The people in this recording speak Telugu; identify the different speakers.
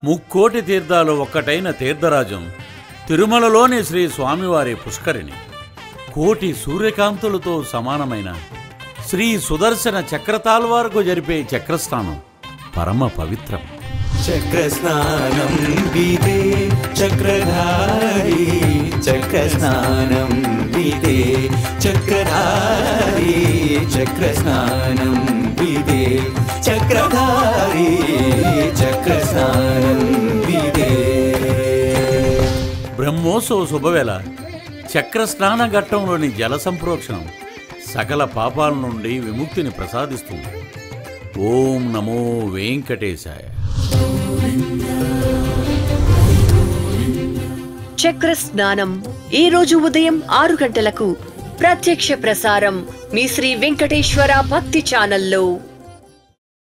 Speaker 1: ముక్కోటి తీర్థాలు ఒక్కటైన తీర్థరాజం తిరుమలలోని శ్రీ స్వామివారి పుష్కరిణి కోటి సూర్యకాంతులతో సమానమైన శ్రీ సుదర్శన చక్రతాల్వార్కు జరిపే చక్రస్నానం పరమ పవిత్రం
Speaker 2: చక్రస్నానం విదే చక్రధారి చక్రస్నానం విదే చక్రధారి చక్రస్నానం విదే చక్రధారి చక్రస్నానం విదే
Speaker 1: బ్రహ్మోత్సవ శుభవేళ చక్రస్నాన ఘట్టంలోని జల సంప్రోక్షణం సకల పాపాల నుండి విముక్తిని ప్రసాదిస్తుంది ఓం నమో వెంకటేశాయ
Speaker 3: చక్ర స్నానం ఈ రోజు ఉదయం ఆరు గంటలకు ప్రత్యక్ష ప్రసారం మీ శ్రీ వెంకటేశ్వర భక్తి ఛానల్లో